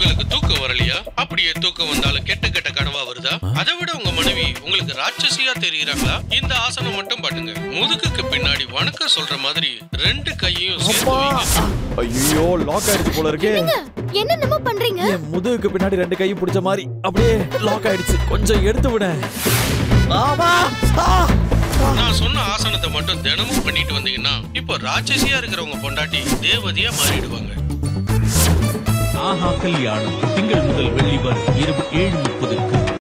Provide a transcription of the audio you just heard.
உங்களுக்கு தூக்கம் வரலையா அப்படியே தூக்கம் வந்தாலும் கெட்ட கெட்ட கனவா வருதா அதை விட உங்க மனைவி உங்களுக்கு ராட்சசியா தெரியுறாங்களா இந்த ஆசனம் மட்டும் பண்ணுங்க முதுகுக்கு பின்னாடி வணக்கம் சொல்ற மாதிரி ரெண்டு கையையும் சேர்த்து வைங்க ஐயோ லாக் ஆயிடுச்சு போல இருக்கே என்னென்னமோ பண்றீங்க என் முதுகுக்கு பின்னாடி ரெண்டு கையும் பிடிச்ச மாதிரி அப்படியே லாக் ஆயிடுச்சு கொஞ்சம் எடுத்து விட ஆமா ஆ! நான் சொன்ன ஆசனத்தை மட்டும் தினமும் பண்ணிட்டு வந்தீங்கன்னா இப்போ ராட்சசியா இருக்கிறவங்க பொண்டாட்டி தேவதையா மாறிடுவாங்க ஆஹா கல்யாணம் திங்கள் முதல் வெள்ளி வரை இரவு ஏழு முப்பதுக்கு